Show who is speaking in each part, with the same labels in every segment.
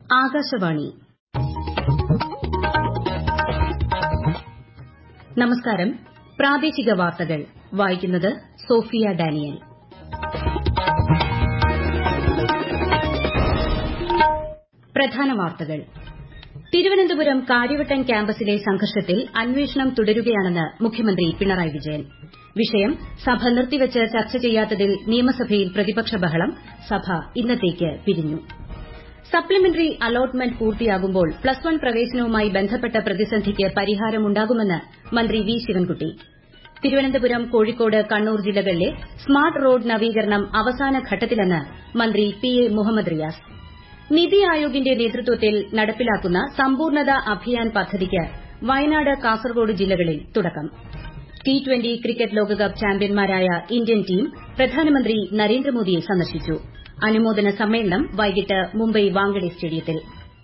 Speaker 1: ആകാശവാണി നമസ്കാരം പ്രാദേശിക വാർത്തകൾ വായിക്കുന്നത് സോഫിയ ഡാനിയൽ പ്രധാന വാർത്തകൾ തിരുവനന്തപുരം കാര്യവട്ടം ക്യാമ്പസിലെ സംഘർഷത്തിൽ അന്വേഷണം തുടരുകയാണെന്ന് മുഖ്യമന്ത്രി പിണറായി വിജയൻ വിഷയം സഭ നിർത്തിവച്ച് ചർച്ച ചെയ്യാത്തതിൽ നിയമസഭയിൽ പ്രതിപക്ഷ ബഹളം സഭ ഇന്നത്തേക്ക് പിരിഞ്ഞു സപ്ലിമെന്ററി അലോട്ട്മെന്റ് പൂർത്തിയാകുമ്പോൾ പ്ലസ് വൺ പ്രവേശനവുമായി ബന്ധപ്പെട്ട പ്രതിസന്ധിക്ക് പരിഹാരമുണ്ടാകുമെന്ന് മന്ത്രി വി ശിവൻകുട്ടി തിരുവനന്തപുരം കോഴിക്കോട് കണ്ണൂർ ജില്ലകളിലെ സ്മാർട്ട് റോഡ് നവീകരണം അവസാന ഘട്ടത്തിലെന്ന് മന്ത്രി പി എ മുഹമ്മദ് റിയാസ് നിതി ആയോഗിന്റെ നേതൃത്വത്തിൽ നടപ്പിലാക്കുന്ന സമ്പൂർണ്ണത അഭിയാൻ പദ്ധതിക്ക് വയനാട് കാസർകോട് ജില്ലകളിൽ തുടക്കം ടി ട്വന്റി ക്രിക്കറ്റ് ലോകകപ്പ് ചാമ്പ്യന്മാരായ ഇന്ത്യൻ ടീം പ്രധാനമന്ത്രി നരേന്ദ്രമോദിയെ സന്ദർശിച്ചു അനുമോദന സമ്മേളനം വൈകിട്ട് മുംബൈ വാങ്കഡെ സ്റ്റേഡിയത്തിൽ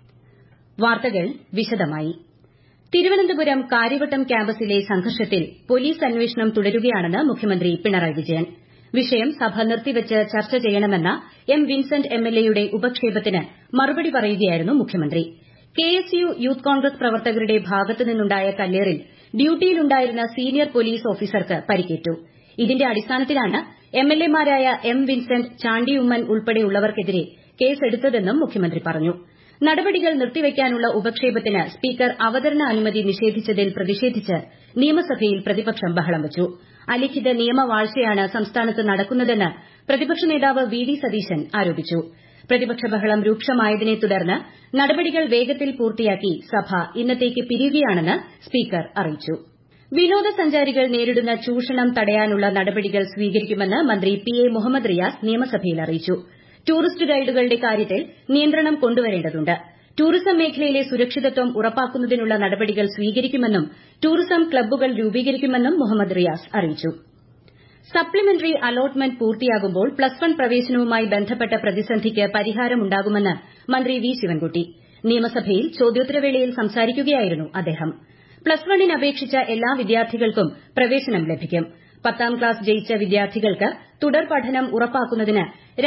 Speaker 1: വാർത്തകൾ വിശദമായി തിരുവനന്തപുരം കാര്യവട്ടം ക്യാമ്പസിലെ സംഘർഷത്തിൽ പോലീസ് അന്വേഷണം തുടരുകയാണെന്ന് മുഖ്യമന്ത്രി പിണറായി വിജയൻ വിഷയം സഭ നിർത്തിവച്ച് ചർച്ച ചെയ്യണമെന്ന എം വിൻസെന്റ് എംഎൽഎയുടെ ഉപക്ഷേപത്തിന് മറുപടി പറയുകയായിരുന്നു മുഖ്യമന്ത്രി കെഎസ്യു യൂത്ത് കോൺഗ്രസ് പ്രവർത്തകരുടെ ഭാഗത്തു നിന്നുണ്ടായ കല്ലേറിൽ ഡ്യൂട്ടിയിലുണ്ടായിരുന്ന സീനിയർ പോലീസ് ഓഫീസർക്ക് പരിക്കേറ്റു ഇതിന്റെ അടിസ്ഥാനത്തിലാണ് എംഎൽഎമാരായ എം വിൻസെന്റ് ചാണ്ടി ഉമ്മൻ ഉൾപ്പെടെയുള്ളവർക്കെതിരെ കേസെടുത്തതെന്നും മുഖ്യമന്ത്രി പറഞ്ഞു നടപടികൾ നിർത്തിവയ്ക്കാനുള്ള ഉപക്ഷേപത്തിന് സ്പീക്കർ അവതരണ അനുമതി നിഷേധിച്ചതിൽ പ്രതിഷേധിച്ച് നിയമസഭയിൽ പ്രതിപക്ഷം ബഹളം വച്ചു അലിഖിത നിയമവാഴ്ചയാണ് സംസ്ഥാനത്ത് നടക്കുന്നതെന്ന് പ്രതിപക്ഷ നേതാവ് വി ഡി സതീശൻ ആരോപിച്ചു പ്രതിപക്ഷ ബഹളം രൂക്ഷമായതിനെ തുടർന്ന് നടപടികൾ വേഗത്തിൽ പൂർത്തിയാക്കി സഭ ഇന്നത്തേക്ക് പിരിയുകയാണെന്ന് സ്പീക്കർ അറിയിച്ചു വിനോദസഞ്ചാരികൾ നേരിടുന്ന ചൂഷണം തടയാനുള്ള നടപടികൾ സ്വീകരിക്കുമെന്ന് മന്ത്രി പി എ മുഹമ്മദ് റിയാസ് നിയമസഭയിൽ അറിയിച്ചു ടൂറിസ്റ്റ് ഗൈഡുകളുടെ കാര്യത്തിൽ നിയന്ത്രണം കൊണ്ടുവരേണ്ടതുണ്ട് ടൂറിസം മേഖലയിലെ സുരക്ഷിതത്വം ഉറപ്പാക്കുന്നതിനുള്ള നടപടികൾ സ്വീകരിക്കുമെന്നും ടൂറിസം ക്ലബ്ബുകൾ രൂപീകരിക്കുമെന്നും മുഹമ്മദ് റിയാസ് അറിയിച്ചു സപ്ലിമെന്ററി അലോട്ട്മെന്റ് പൂർത്തിയാകുമ്പോൾ പ്ലസ് വൺ പ്രവേശനവുമായി ബന്ധപ്പെട്ട പ്രതിസന്ധിക്ക് പരിഹാരമുണ്ടാകുമെന്ന് മന്ത്രി വി ശിവൻകുട്ടി നിയമസഭയിൽ ചോദ്യോത്തരവേളയിൽ സംസാരിക്കുകയായിരുന്നു അദ്ദേഹം പ്ലസ് വണ്ണിന് അപേക്ഷിച്ച എല്ലാ വിദ്യാർത്ഥികൾക്കും പ്രവേശനം ലഭിക്കും പത്താം ക്ലാസ് ജയിച്ച വിദ്യാർത്ഥികൾക്ക് തുടർ പഠനം ഉറപ്പാക്കുന്നതിന്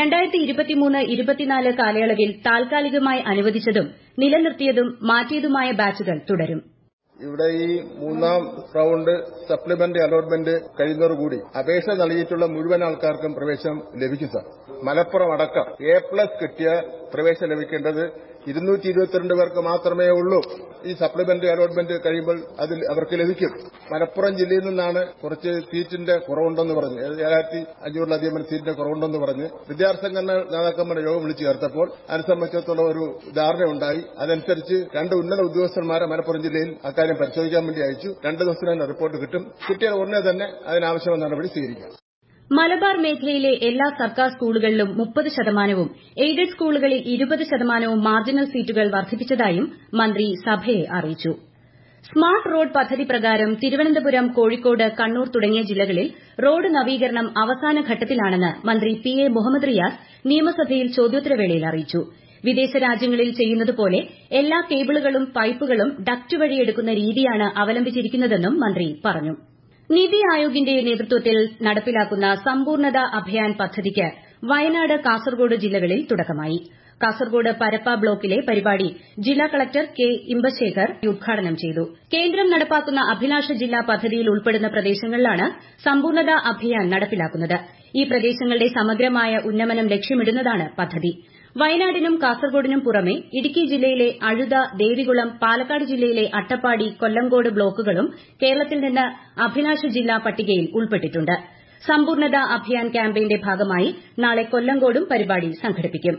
Speaker 1: കാലയളവിൽ താൽക്കാലികമായി അനുവദിച്ചതും നിലനിർത്തിയതും മാറ്റിയതുമായ ബാച്ചുകൾ തുടരും
Speaker 2: ഇവിടെ ഈ മൂന്നാം റൌണ്ട് സപ്ലിമെന്ററി അലോട്ട്മെന്റ് കഴിയുന്നതോടുകൂടി അപേക്ഷ നൽകിയിട്ടുള്ള മുഴുവൻ ആൾക്കാർക്കും പ്രവേശനം ലഭിക്കും സാർ മലപ്പുറം അടക്കം എ പ്ലസ് കിട്ടിയ പ്രവേശനം ലഭിക്കേണ്ടത് ഇരുന്നൂറ്റി ഇരുപത്തിരണ്ട് പേർക്ക് മാത്രമേ ഉള്ളൂ ഈ സപ്ലിമെന്ററി അലോട്ട്മെന്റ് കഴിയുമ്പോൾ അതിൽ അവർക്ക് ലഭിക്കും മലപ്പുറം ജില്ലയിൽ നിന്നാണ് കുറച്ച് സീറ്റിന്റെ കുറവുണ്ടെന്ന് പറഞ്ഞ് ഏഴായിരത്തി അഞ്ഞൂറിലധികം സീറ്റിന്റെ കുറവുണ്ടെന്ന് പറഞ്ഞ് വിദ്യാർത്ഥി സംഘടന നേതാക്കന്മാരുടെ യോഗം വിളിച്ചു ചേർത്തപ്പോൾ അതിനെ സംബന്ധിച്ചിടത്തോളം ഒരു ധാരണയുണ്ടായി അതനുസരിച്ച് രണ്ട് ഉന്നത ഉദ്യോഗസ്ഥന്മാരെ മലപ്പുറം ജില്ലയിൽ അക്കാര്യം പരിശോധിക്കാൻ വേണ്ടി അയച്ചു രണ്ട് ദിവസത്തിനകം റിപ്പോർട്ട് കിട്ടും കിട്ടിയ ഉടനെ തന്നെ അതിനാവശ്യമായ നടപടി സ്വീകരിക്കാം
Speaker 1: മലബാർ മേഖലയിലെ എല്ലാ സർക്കാർ സ്കൂളുകളിലും മുപ്പത് ശതമാനവും എയ്ഡഡ് സ്കൂളുകളിൽ ഇരുപത് ശതമാനവും മാർജിനൽ സീറ്റുകൾ വർദ്ധിപ്പിച്ചതായും മന്ത്രി സഭയെ അറിയിച്ചു സ്മാർട്ട് റോഡ് പദ്ധതി പ്രകാരം തിരുവനന്തപുരം കോഴിക്കോട് കണ്ണൂർ തുടങ്ങിയ ജില്ലകളിൽ റോഡ് നവീകരണം അവസാന ഘട്ടത്തിലാണെന്ന് മന്ത്രി പി എ മുഹമ്മദ് റിയാസ് നിയമസഭയിൽ ചോദ്യോത്തരവേളയിൽ അറിയിച്ചു വിദേശ രാജ്യങ്ങളിൽ ചെയ്യുന്നതുപോലെ എല്ലാ കേബിളുകളും പൈപ്പുകളും ഡക്ട് വഴി എടുക്കുന്ന രീതിയാണ് അവലംബിച്ചിരിക്കുന്നതെന്നും മന്ത്രി പറഞ്ഞു നിതി ആയോഗിന്റെ നേതൃത്വത്തിൽ നടപ്പിലാക്കുന്ന സമ്പൂർണ്ണത അഭിയാൻ പദ്ധതിക്ക് വയനാട് കാസർകോട് ജില്ലകളിൽ തുടക്കമായി കാസർകോട് പരപ്പ ബ്ലോക്കിലെ പരിപാടി ജില്ലാ കളക്ടർ കെ ഇമ്പശേഖർ ഉദ്ഘാടനം ചെയ്തു കേന്ദ്രം നടപ്പാക്കുന്ന അഭിലാഷ ജില്ലാ പദ്ധതിയിൽ ഉൾപ്പെടുന്ന പ്രദേശങ്ങളിലാണ് സമ്പൂർണ്ണത അഭിയാൻ നടപ്പിലാക്കുന്നത് ഈ പ്രദേശങ്ങളുടെ സമഗ്രമായ ഉന്നമനം ലക്ഷ്യമിടുന്നതാണ് പദ്ധതി വയനാടിനും കാസർകോടിനും പുറമെ ഇടുക്കി ജില്ലയിലെ അഴുത ദേവികുളം പാലക്കാട് ജില്ലയിലെ അട്ടപ്പാടി കൊല്ലങ്കോട് ബ്ലോക്കുകളും കേരളത്തിൽ നിന്ന് അഭിലാഷ ജില്ലാ പട്ടികയിൽ ഉൾപ്പെട്ടിട്ടുണ്ട് സമ്പൂർണ്ണത അഭിയാൻ ക്യാമ്പയിന്റെ ഭാഗമായി നാളെ കൊല്ലങ്കോടും പരിപാടി സംഘടിപ്പിക്കും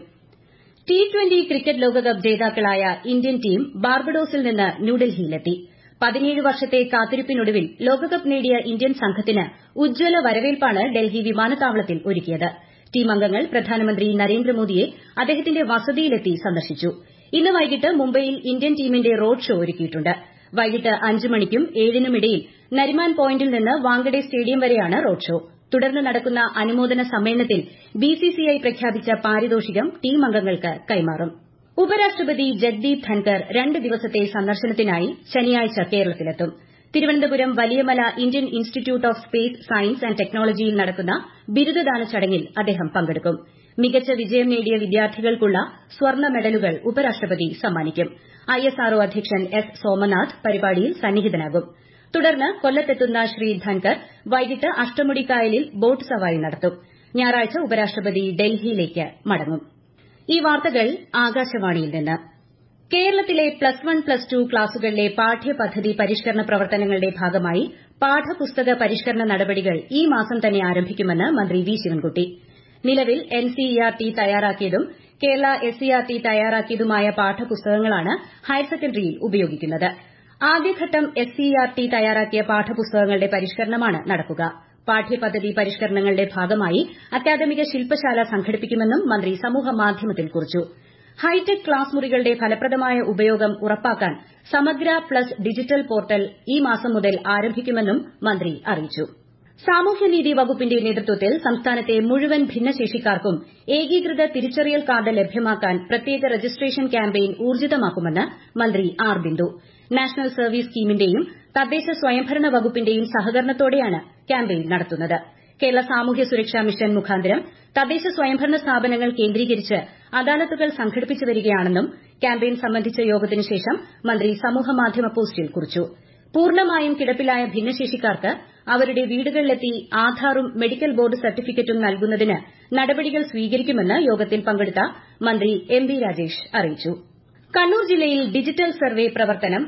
Speaker 1: ടി ട്വന്റി ക്രിക്കറ്റ് ലോകകപ്പ് ജേതാക്കളായ ഇന്ത്യൻ ടീം ബാർബഡോസിൽ നിന്ന് ന്യൂഡൽഹിയിലെത്തി പതിനേഴ് വർഷത്തെ കാത്തിരിപ്പിനൊടുവിൽ ലോകകപ്പ് നേടിയ ഇന്ത്യൻ സംഘത്തിന് ഉജ്ജ്വല വരവേൽപ്പാണ് ഡൽഹി വിമാനത്താവളത്തിൽ ഒരുക്കിയത് ടീം അംഗങ്ങൾ പ്രധാനമന്ത്രി നരേന്ദ്രമോദിയെ അദ്ദേഹത്തിന്റെ വസതിയിലെത്തി സന്ദർശിച്ചു ഇന്ന് വൈകിട്ട് മുംബൈയിൽ ഇന്ത്യൻ ടീമിന്റെ റോഡ് ഷോ ഒരുക്കിയിട്ടുണ്ട് വൈകിട്ട് അഞ്ച് മണിക്കും ഏഴിനുമിടയിൽ നരിമാൻ പോയിന്റിൽ നിന്ന് വാങ്കഡെ സ്റ്റേഡിയം വരെയാണ് റോഡ് ഷോ തുടർന്ന് നടക്കുന്ന അനുമോദന സമ്മേളനത്തിൽ ബിസിസിഐ പ്രഖ്യാപിച്ച പാരിതോഷികം ടീം അംഗങ്ങൾക്ക് കൈമാറും ഉപരാഷ്ട്രപതി ജഗ്ദീപ് ധൻകർ രണ്ട് ദിവസത്തെ സന്ദർശനത്തിനായി ശനിയാഴ്ച കേരളത്തിലെത്തും Thiruvananthapuram Valiyamala Indian Institute of Space Science and ടെക്നോളജിയിൽ നടക്കുന്ന ബിരുദദാന ചടങ്ങിൽ അദ്ദേഹം പങ്കെടുക്കും മികച്ച വിജയം നേടിയ വിദ്യാർത്ഥികൾക്കുള്ള സ്വർണ്ണ മെഡലുകൾ ഉപരാഷ്ട്രപതി സമ്മാനിക്കും ഐഎസ്ആർഒ അധ്യക്ഷൻ എസ് സോമനാഥ് പരിപാടിയിൽ സന്നിഹിതനാകും തുടർന്ന് കൊല്ലത്തെത്തുന്ന ശ്രീ ധൻകർ വൈകിട്ട് അഷ്ടമുടിക്കായലിൽ ബോട്ട് സവാരി നടത്തും ഞായറാഴ്ച ഉപരാഷ്ട്രപതി ഡൽഹിയിലേക്ക് മടങ്ങും ഈ വാർത്തകൾ ആകാശവാണിയിൽ നിന്ന് കേരളത്തിലെ പ്ലസ് വൺ പ്ലസ് ടു ക്ലാസുകളിലെ പാഠ്യപദ്ധതി പരിഷ്കരണ പ്രവർത്തനങ്ങളുടെ ഭാഗമായി പാഠപുസ്തക പരിഷ്കരണ നടപടികൾ ഈ മാസം തന്നെ ആരംഭിക്കുമെന്ന് മന്ത്രി വി ശിവൻകുട്ടി നിലവിൽ എൻസിഇആർടി തയ്യാറാക്കിയതും കേരള എസ്സിആർടി തയ്യാറാക്കിയതുമായ പാഠപുസ്തകങ്ങളാണ് ഹയർ സെക്കൻഡറിയിൽ ഉപയോഗിക്കുന്നത് ആദ്യഘട്ടം എസ്സിഇആർടി തയ്യാറാക്കിയ പാഠപുസ്തകങ്ങളുടെ പരിഷ്കരണമാണ് നടക്കുക പാഠ്യപദ്ധതി പരിഷ്കരണങ്ങളുടെ ഭാഗമായി അക്കാദമിക ശില്പശാല സംഘടിപ്പിക്കുമെന്നും മന്ത്രി സമൂഹമാധ്യമത്തിൽ കുറിച്ചു ഹൈടെക് ക്ലാസ് മുറികളുടെ ഫലപ്രദമായ ഉപയോഗം ഉറപ്പാക്കാൻ സമഗ്ര പ്ലസ് ഡിജിറ്റൽ പോർട്ടൽ ഈ മാസം മുതൽ ആരംഭിക്കുമെന്നും മന്ത്രി അറിയിച്ചു സാമൂഹ്യനീതി വകുപ്പിന്റെ നേതൃത്വത്തിൽ സംസ്ഥാനത്തെ മുഴുവൻ ഭിന്നശേഷിക്കാർക്കും ഏകീകൃത തിരിച്ചറിയൽ കാർഡ് ലഭ്യമാക്കാൻ പ്രത്യേക രജിസ്ട്രേഷൻ ക്യാമ്പയിൻ ഊർജിതമാക്കുമെന്ന് മന്ത്രി ആർ ബിന്ദു നാഷണൽ സർവീസ് സ്കീമിന്റെയും തദ്ദേശ സ്വയംഭരണ വകുപ്പിന്റെയും സഹകരണത്തോടെയാണ് ക്യാമ്പയിൻ നടത്തുന്നത് കേരള സാമൂഹ്യ സുരക്ഷാ മിഷൻ മുഖാന്തരം തദ്ദേശ സ്വയംഭരണ സ്ഥാപനങ്ങൾ കേന്ദ്രീകരിച്ച് അദാലത്തുകൾ സംഘടിപ്പിച്ചു വരികയാണെന്നും ക്യാമ്പയിൻ സംബന്ധിച്ച യോഗത്തിനു ശേഷം മന്ത്രി സമൂഹമാധ്യമ പോസ്റ്റിൽ കുറിച്ചു പൂർണ്ണമായും കിടപ്പിലായ ഭിന്നശേഷിക്കാർക്ക് അവരുടെ വീടുകളിലെത്തി ആധാറും മെഡിക്കൽ ബോർഡ് സർട്ടിഫിക്കറ്റും നൽകുന്നതിന് നടപടികൾ സ്വീകരിക്കുമെന്ന് യോഗത്തിൽ പങ്കെടുത്ത മന്ത്രി എം ബി രാജേഷ് അറിയിച്ചു കണ്ണൂർ ജില്ലയിൽ ഡിജിറ്റൽ സർവേ പ്രവർത്തനം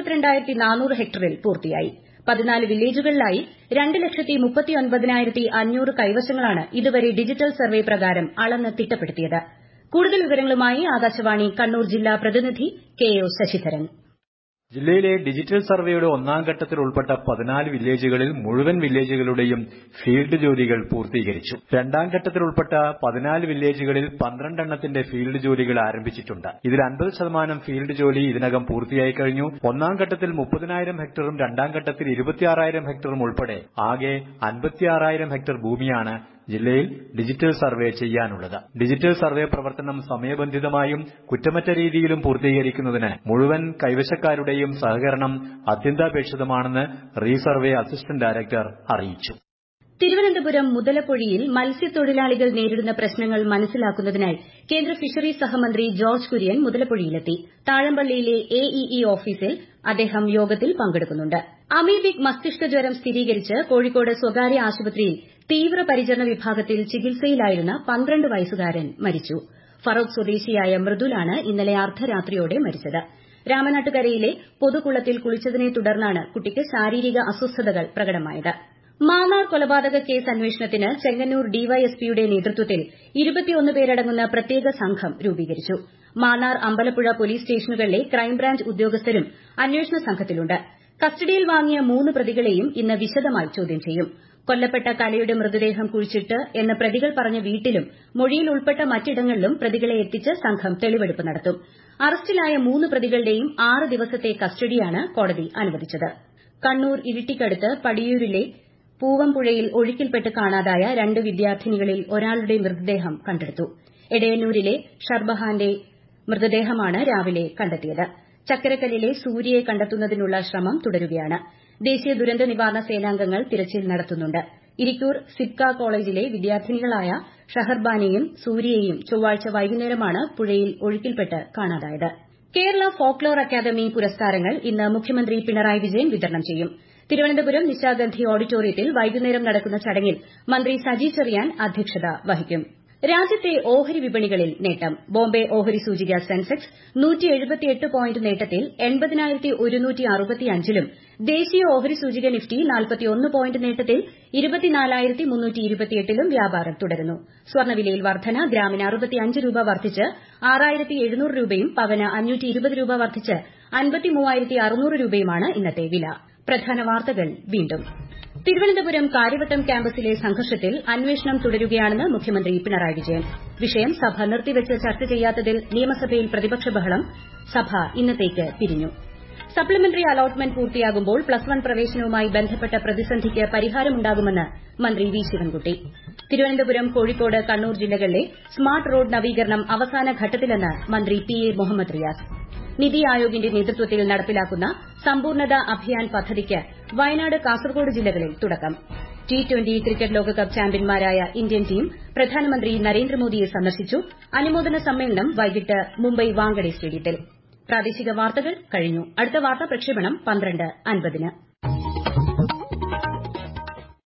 Speaker 1: ഹെക്ടറിൽ പൂർത്തിയായി പതിനാല് വില്ലേജുകളിലായി രണ്ട് ലക്ഷത്തി മുപ്പത്തിയൊൻപതിനായിരത്തി അഞ്ഞൂറ് കൈവശങ്ങളാണ് ഇതുവരെ ഡിജിറ്റൽ സർവേ പ്രകാരം അളന്ന് തിട്ടപ്പെടുത്തിയത് കൂടുതൽ വിവരങ്ങളുമായി ആകാശവാണി കണ്ണൂർ ജില്ലാ പ്രതിനിധി കെ ഒ ശശിധരൻ
Speaker 3: ജില്ലയിലെ ഡിജിറ്റൽ സർവേയുടെ ഒന്നാം ഘട്ടത്തിൽ ഉൾപ്പെട്ട പതിനാല് വില്ലേജുകളിൽ മുഴുവൻ വില്ലേജുകളുടെയും ഫീൽഡ് ജോലികൾ പൂർത്തീകരിച്ചു രണ്ടാം ഘട്ടത്തിൽ ഉൾപ്പെട്ട പതിനാല് വില്ലേജുകളിൽ പന്ത്രണ്ടെണ്ണത്തിന്റെ ഫീൽഡ് ജോലികൾ ആരംഭിച്ചിട്ടുണ്ട് ഇതിൽ അൻപത് ശതമാനം ഫീൽഡ് ജോലി ഇതിനകം പൂർത്തിയായി കഴിഞ്ഞു ഒന്നാം ഘട്ടത്തിൽ മുപ്പതിനായിരം ഹെക്ടറും രണ്ടാം ഘട്ടത്തിൽ ഇരുപത്തിയാറായിരം ഹെക്ടറും ഉൾപ്പെടെ ആകെ അൻപത്തിയാറായിരം ഹെക്ടർ ഭൂമിയാണ് ജില്ലയിൽ ഡിജിറ്റൽ സർവേ ചെയ്യാനുള്ളത് ഡിജിറ്റൽ സർവേ പ്രവർത്തനം സമയബന്ധിതമായും കുറ്റമറ്റ രീതിയിലും പൂർത്തീകരിക്കുന്നതിന് മുഴുവൻ കൈവശക്കാരുടെയും സഹകരണം അത്യന്താപേക്ഷിതമാണെന്ന് റീസർവേ അസിസ്റ്റന്റ് ഡയറക്ടർ അറിയിച്ചു
Speaker 1: തിരുവനന്തപുരം മുതലപ്പൊഴിയിൽ മത്സ്യത്തൊഴിലാളികൾ നേരിടുന്ന പ്രശ്നങ്ങൾ മനസ്സിലാക്കുന്നതിനായി കേന്ദ്ര ഫിഷറീസ് സഹമന്ത്രി ജോർജ് കുര്യൻ മുതലപ്പൊഴിയിലെത്തി താഴമ്പള്ളിയിലെ എഇഇ ഓഫീസിൽ അദ്ദേഹം യോഗത്തിൽ പങ്കെടുക്കുന്നുണ്ട് അമീബിക് മസ്തിഷ്ക ജ്വരം സ്ഥിരീകരിച്ച് കോഴിക്കോട് സ്വകാര്യ ആശുപത്രിയിൽ തീവ്രപരിചരണ വിഭാഗത്തിൽ ചികിത്സയിലായിരുന്ന പന്ത്രണ്ട് വയസ്സുകാരൻ മരിച്ചു ഫറോക്ക് സ്വദേശിയായ മൃദുലാണ് ഇന്നലെ അർദ്ധരാത്രിയോടെ മരിച്ചത് രാമനാട്ടുകരയിലെ പൊതുകുളത്തിൽ കുളിച്ചതിനെ തുടർന്നാണ് കുട്ടിക്ക് ശാരീരിക അസ്വസ്ഥതകൾ പ്രകടമായത് മാന്നാർ കൊലപാതക കേസ് അന്വേഷണത്തിന് ചെങ്ങന്നൂർ ഡിവൈഎസ്പിയുടെ നേതൃത്വത്തിൽ ഇരുപത്തിയൊന്ന് പേരടങ്ങുന്ന പ്രത്യേക സംഘം രൂപീകരിച്ചു മാന്നാർ അമ്പലപ്പുഴ പോലീസ് സ്റ്റേഷനുകളിലെ ക്രൈംബ്രാഞ്ച് ഉദ്യോഗസ്ഥരും അന്വേഷണ സംഘത്തിലുണ്ട് കസ്റ്റഡിയിൽ വാങ്ങിയ മൂന്ന് പ്രതികളെയും ഇന്ന് വിശദമായി ചോദ്യം ചെയ്യും കൊല്ലപ്പെട്ട കലയുടെ മൃതദേഹം കുഴിച്ചിട്ട് എന്ന് പ്രതികൾ പറഞ്ഞ വീട്ടിലും മൊഴിയിൽ ഉൾപ്പെട്ട മറ്റിടങ്ങളിലും പ്രതികളെ എത്തിച്ച് സംഘം തെളിവെടുപ്പ് നടത്തും അറസ്റ്റിലായ മൂന്ന് പ്രതികളുടെയും ആറ് ദിവസത്തെ കസ്റ്റഡിയാണ് കോടതി അനുവദിച്ചത് കണ്ണൂർ ഇരിട്ടിക്കടുത്ത് പടിയൂരിലെ പൂവംപുഴയിൽ ഒഴുക്കിൽപ്പെട്ട് കാണാതായ രണ്ട് വിദ്യാർത്ഥിനികളിൽ ഒരാളുടെ മൃതദേഹം കണ്ടെടുത്തു എടയന്നൂരിലെ ഷർബഹാന്റെ മൃതദേഹമാണ് രാവിലെ കണ്ടെത്തിയത് ചക്കരക്കല്ലിലെ സൂര്യയെ കണ്ടെത്തുന്നതിനുള്ള ശ്രമം തുടരുകയാണ് ദേശീയ ദുരന്ത നിവാരണ സേനാംഗങ്ങൾ തിരച്ചിൽ നടത്തുന്നുണ്ട് ഇരിക്കൂർ സിപ്ക കോളേജിലെ വിദ്യാർത്ഥിനികളായ ഷഹർബാനെയും സൂര്യയെയും ചൊവ്വാഴ്ച വൈകുന്നേരമാണ് പുഴയിൽ ഒഴുക്കിൽപ്പെട്ട് കാണാതായത് കേരള ഫോക്ലോർ അക്കാദമി പുരസ്കാരങ്ങൾ ഇന്ന് മുഖ്യമന്ത്രി പിണറായി വിജയൻ വിതരണം ചെയ്യും തിരുവനന്തപുരം നിശാഗന്ധി ഓഡിറ്റോറിയത്തിൽ വൈകുന്നേരം നടക്കുന്ന ചടങ്ങിൽ മന്ത്രി സജി ചെറിയാൻ അധ്യക്ഷത വഹിക്കും രാജ്യത്തെ ഓഹരി വിപണികളിൽ നേട്ടം ബോംബെ ഓഹരി സൂചിക സെൻസെക്സ് പോയിന്റ് നേട്ടത്തിൽ ലും ദേശീയ ഓഹരി സൂചിക നിഫ്റ്റി പോയിന്റ് നേട്ടത്തിൽ ലും വ്യാപാരം തുടരുന്നു സ്വർണ്ണവിലയിൽ വർധന ഗ്രാമിന് രൂപ വർദ്ധിച്ച് രൂപയും പവന് രൂപ വർദ്ധിച്ച് രൂപയുമാണ് ഇന്നത്തെ വില പ്രധാന വാർത്തകൾ വീണ്ടും തിരുവനന്തപുരം കാര്യവട്ടം ക്യാമ്പസിലെ സംഘർഷത്തിൽ അന്വേഷണം തുടരുകയാണെന്ന് മുഖ്യമന്ത്രി പിണറായി വിജയൻ വിഷയം സഭ നിർത്തിവച്ച് ചർച്ച ചെയ്യാത്തതിൽ നിയമസഭയിൽ പ്രതിപക്ഷ ബഹളം സഭ ഇന്നത്തേക്ക് പിരിഞ്ഞു സപ്ലിമെന്ററി അലോട്ട്മെന്റ് പൂർത്തിയാകുമ്പോൾ പ്ലസ് വൺ പ്രവേശനവുമായി ബന്ധപ്പെട്ട പ്രതിസന്ധിക്ക് പരിഹാരമുണ്ടാകുമെന്ന് മന്ത്രി വി ശിവൻകുട്ടി തിരുവനന്തപുരം കോഴിക്കോട് കണ്ണൂർ ജില്ലകളിലെ സ്മാർട്ട് റോഡ് നവീകരണം അവസാന ഘട്ടത്തിലെന്ന് മന്ത്രി പി എ മുഹമ്മദ് റിയാസ് നിതി ആയോഗിന്റെ നേതൃത്വത്തിൽ നടപ്പിലാക്കുന്ന സമ്പൂർണ്ണത അഭിയാൻ പദ്ധതിക്ക് വയനാട് കാസർഗോഡ് ജില്ലകളിൽ തുടക്കം ടി ട്വന്റി ക്രിക്കറ്റ് ലോകകപ്പ് ചാമ്പ്യന്മാരായ ഇന്ത്യൻ ടീം പ്രധാനമന്ത്രി നരേന്ദ്രമോദിയെ സന്ദർശിച്ചു അനുമോദന സമ്മേളനം വൈകിട്ട് മുംബൈ വാങ്കഡെ സ്റ്റേഡിയത്തിൽ പ്രാദേശിക വാർത്തകൾ കഴിഞ്ഞു അടുത്ത വാർത്താ പ്രക്ഷേപണം പന്ത്രണ്ട് അൻപതിന്